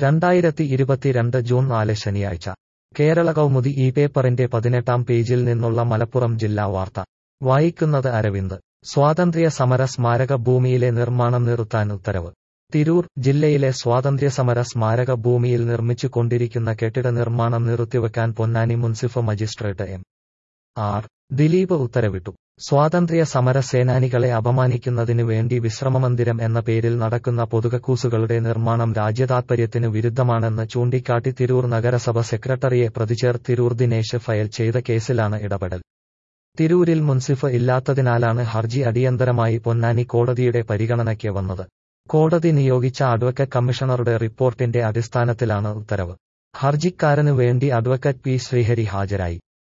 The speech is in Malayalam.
രണ്ടായിരത്തി ഇരുപത്തിരണ്ട് ജൂൺ നാല് ശനിയാഴ്ച കേരള കൗമുദി ഈ പേപ്പറിന്റെ പതിനെട്ടാം പേജിൽ നിന്നുള്ള മലപ്പുറം ജില്ലാ വാർത്ത വായിക്കുന്നത് അരവിന്ദ് സ്വാതന്ത്ര്യ സമര സ്മാരക ഭൂമിയിലെ നിർമ്മാണം നിർത്താൻ ഉത്തരവ് തിരൂർ ജില്ലയിലെ സ്വാതന്ത്ര്യസമര സ്മാരക ഭൂമിയിൽ നിർമ്മിച്ചു കൊണ്ടിരിക്കുന്ന കെട്ടിട നിർമ്മാണം നിർത്തിവെക്കാൻ പൊന്നാനി മുൻസിഫ് മജിസ്ട്രേറ്റ് എം ആർ ദിലീപ് ഉത്തരവിട്ടു സ്വാതന്ത്ര്യ സമര സേനാനികളെ അപമാനിക്കുന്നതിനു വേണ്ടി വിശ്രമമന്ദിരം എന്ന പേരിൽ നടക്കുന്ന പൊതുകക്കൂസുകളുടെ നിർമ്മാണം രാജ്യതാത്പര്യത്തിനു വിരുദ്ധമാണെന്ന് ചൂണ്ടിക്കാട്ടി തിരൂർ നഗരസഭ സെക്രട്ടറിയെ പ്രതിചേർ തിരൂർ ദിനേശ് ഫയൽ ചെയ്ത കേസിലാണ് ഇടപെടൽ തിരൂരിൽ മുൻസിഫ് ഇല്ലാത്തതിനാലാണ് ഹർജി അടിയന്തരമായി പൊന്നാനി കോടതിയുടെ പരിഗണനയ്ക്ക് വന്നത് കോടതി നിയോഗിച്ച അഡ്വക്കറ്റ് കമ്മീഷണറുടെ റിപ്പോർട്ടിന്റെ അടിസ്ഥാനത്തിലാണ് ഉത്തരവ് ഹർജിക്കാരനു വേണ്ടി അഡ്വക്കറ്റ് പി ശ്രീഹരി ഹാജരായി